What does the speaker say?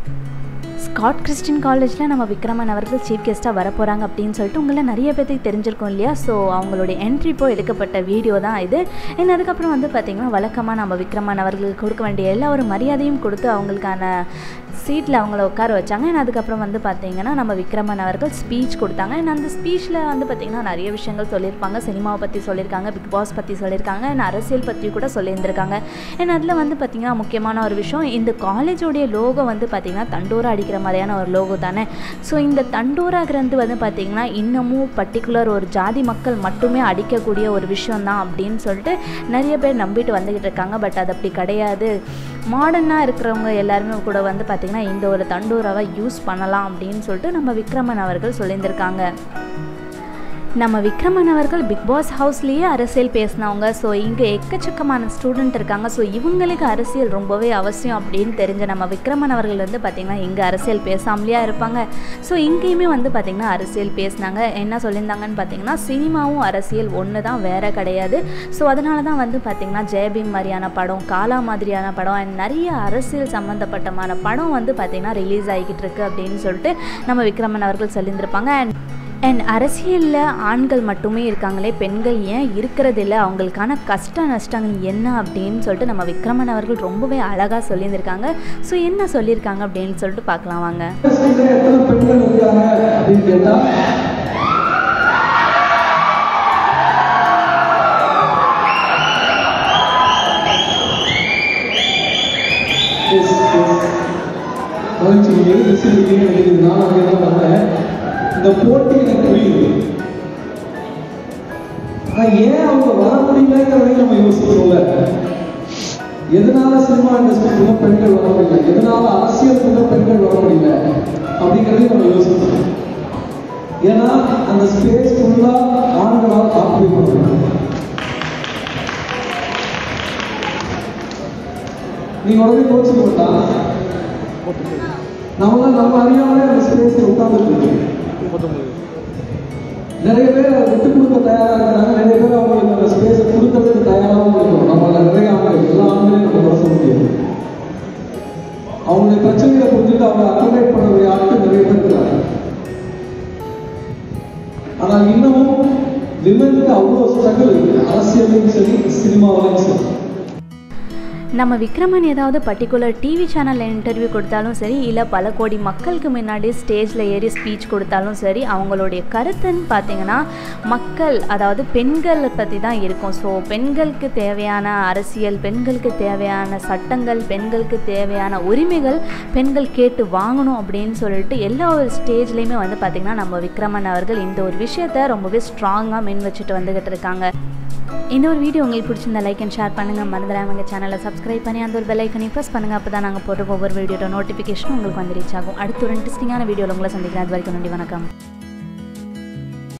Scott Christian காலேஜில் நம்ம விக்ரமன் அவர்கள் சீஃப் கெஸ்ட்டாக வர போகிறாங்க அப்படின்னு சொல்லிட்டு உங்களை நிறைய பேர்த்துக்கு தெரிஞ்சிருக்கும் இல்லையா ஸோ அவங்களுடைய என்ட்ரி இப்போ எடுக்கப்பட்ட வீடியோ தான் இது அண்ட் அதுக்கப்புறம் வந்து பார்த்திங்கன்னா வழக்கமாக நம்ம விக்ரமன் அவர்களுக்கு கொடுக்க வேண்டிய எல்லா ஒரு மரியாதையும் கொடுத்து அவங்களுக்கான சீட்டில் அவங்கள உட்கார வச்சாங்க அண்ட் அதுக்கப்புறம் வந்து பார்த்திங்கன்னா நம்ம விக்ரமன் அவர்கள் ஸ்பீச் கொடுத்தாங்க அண்ட் அந்த ஸ்பீச்சில் வந்து பார்த்திங்கன்னா நிறைய விஷயங்கள் சொல்லியிருப்பாங்க சினிமாவை பற்றி சொல்லியிருக்காங்க பிக் பாஸ் பற்றி சொல்லியிருக்காங்க அண்ட் அரசியல் பற்றி கூட சொல்லியிருந்திருக்காங்க அண்ட் அதில் வந்து பார்த்திங்கன்னா முக்கியமான ஒரு விஷயம் இந்த காலேஜோடைய லோகோ வந்து பார்த்திங்கன்னா தண்டோரா அடிக்கிற மாதிரியான ஒரு லோகோ தானே ஸோ இந்த தண்டோராங்கிறது வந்து பார்த்திங்கன்னா இன்னமும் பர்டிகுலர் ஒரு ஜாதி மக்கள் மட்டுமே அடிக்கக்கூடிய ஒரு விஷயம் தான் அப்படின்னு சொல்லிட்டு நிறைய பேர் நம்பிட்டு வந்துக்கிட்டு இருக்காங்க பட் அது அப்படி கிடையாது மாடர்னாக இருக்கிறவங்க எல்லாருமே கூட வந்து பார்த்திங்கன்னா இந்த ஒரு தண்டோராவை யூஸ் பண்ணலாம் அப்படின்னு சொல்லிட்டு நம்ம விக்ரமன் அவர்கள் சொல்லியிருந்திருக்காங்க நம்ம விக்ரமன் அவர்கள் பிக் பாஸ் ஹவுஸ்லேயே அரசியல் பேசினவங்க ஸோ இங்கே எக்கச்சக்கமான ஸ்டூடெண்ட் இருக்காங்க ஸோ இவங்களுக்கு அரசியல் ரொம்பவே அவசியம் அப்படின்னு தெரிஞ்ச நம்ம விக்ரமன் அவர்கள் வந்து பார்த்திங்கன்னா இங்கே அரசியல் பேசாமலேயா இருப்பாங்க ஸோ இங்கேயுமே வந்து பார்த்திங்கன்னா அரசியல் பேசினாங்க என்ன சொல்லியிருந்தாங்கன்னு பார்த்தீங்கன்னா சினிமாவும் அரசியல் ஒன்று தான் வேற கிடையாது ஸோ அதனால தான் வந்து பார்த்திங்கன்னா ஜெயபீம் மாதிரியான படம் காலா மாதிரியான படம் அண்ட் நிறைய அரசியல் சம்மந்தப்பட்டமான படம் வந்து பார்த்திங்கன்னா ரிலீஸ் ஆகிக்கிட்டு இருக்கு அப்படின்னு சொல்லிட்டு நம்ம விக்ரமன் அவர்கள் சொல்லியிருந்திருப்பாங்க அண்ட் அண்ட் அரசியலில் ஆண்கள் மட்டுமே இருக்காங்களே பெண்கள் ஏன் இருக்கிறதில்ல அவங்களுக்கான கஷ்ட நஷ்டங்கள் என்ன அப்படின்னு சொல்லிட்டு நம்ம விக்ரமன் அவர்கள் ரொம்பவே அழகாக சொல்லியிருந்திருக்காங்க ஸோ என்ன சொல்லியிருக்காங்க அப்படின்னு சொல்லிட்டு பார்க்கலாம் வாங்க இண்டஸ்ட்ரியில எத்தனை பெண்கள் இருக்காங்க அப்படின்னு கேட்டா Yes, yes. மகிழ்ச்சி நீங்க எது பேசுறீங்கன்னு நினைக்குது நான் அங்கே தான் வந்தேன் இந்த போட்டி எனக்கு புரியுது ஆனா ஏன் அவங்க வர முடியலங்கிறதையும் நம்ம யோசிக்கிறோம்ல எதனால சினிமா இண்டஸ்ட்ரிக்குள்ள பெண்கள் வர முடியல எதனால அரசியலுக்குள்ள பெண்கள் வர முடியல அப்படிங்கறதையும் நம்ம யோசிக்கணும் ஏன்னா அந்த ஸ்பேஸ் ஃபுல்லா ஆண்களால் ஆக்குபை பண்ணுறாங்க நீங்க உடனே கோச்சிக்க மாட்டான் நம்மளாம் நம்ம அறியாமலே அந்த ஸ்பேஸ்ல உட்கார்ந்துட்டு நிறைய பேர் அதை விட்டு கொடுக்க தயாரா இருக்கிறாங்க நிறைய பேர் அவங்களுக்கு அந்த ஸ்பேஸை கொடுக்கறதுக்கு தயாராகவும் இருக்கணும் நம்ம நிறைய ஆண்கள் எல்லா ஆண்களையும் நம்ம குறை சொல்ல முடியாது அவங்களுடைய பிரச்சனைகளை புரிஞ்சுட்டு அவங்க அக்கமடேட் பண்ணக்கூடிய ஆட்கள் நிறைய பேர் இருக்கிறாங்க ஆனால் இன்னமும் விமனுக்கு அவ்வளோ ஸ்ட்ரகிள் இருக்கு அரசியலையும் சரி சினிமாவிலையும் சரி நம்ம விக்ரமன் ஏதாவது பர்டிகுலர் டிவி சேனலில் இன்டர்வியூ கொடுத்தாலும் சரி இல்லை பல கோடி மக்களுக்கு முன்னாடி ஸ்டேஜில் ஏறி ஸ்பீச் கொடுத்தாலும் சரி அவங்களுடைய கருத்துன்னு பார்த்தீங்கன்னா மக்கள் அதாவது பெண்களை பற்றி தான் இருக்கும் ஸோ பெண்களுக்கு தேவையான அரசியல் பெண்களுக்கு தேவையான சட்டங்கள் பெண்களுக்கு தேவையான உரிமைகள் பெண்கள் கேட்டு வாங்கணும் அப்படின்னு சொல்லிட்டு எல்லா ஒரு ஸ்டேஜ்லேயுமே வந்து பார்த்திங்கன்னா நம்ம விக்ரமன் அவர்கள் இந்த ஒரு விஷயத்த ரொம்பவே ஸ்ட்ராங்காக மென் வச்சுட்டு வந்துக்கிட்டு இருக்காங்க இந்த ஒரு வீடியோ உங்களுக்கு பிடிச்சிருந்தா லைக் அண்ட் ஷேர் பண்ணுங்கள் மறந்துடாம எங்கள் சேனலை சப்ஸ்கிரைப் பண்ணி அந்த ஒரு பெல் ஐக்கனையும் ப்ரெஸ் பண்ணுங்கள் அப்போ தான் நாங்கள் போடுற ஒவ்வொரு வீடியோட நோட்டிஃபிகேஷனும் உங்களுக்கு வந்து ரீச் ஆகும் அடுத்து ஒரு இன்ட்ரெஸ்டிங்கான வீடியோவில் உங்களை சந்திக்கிறேன் அது வரைக்கும் நன்றி வணக்கம்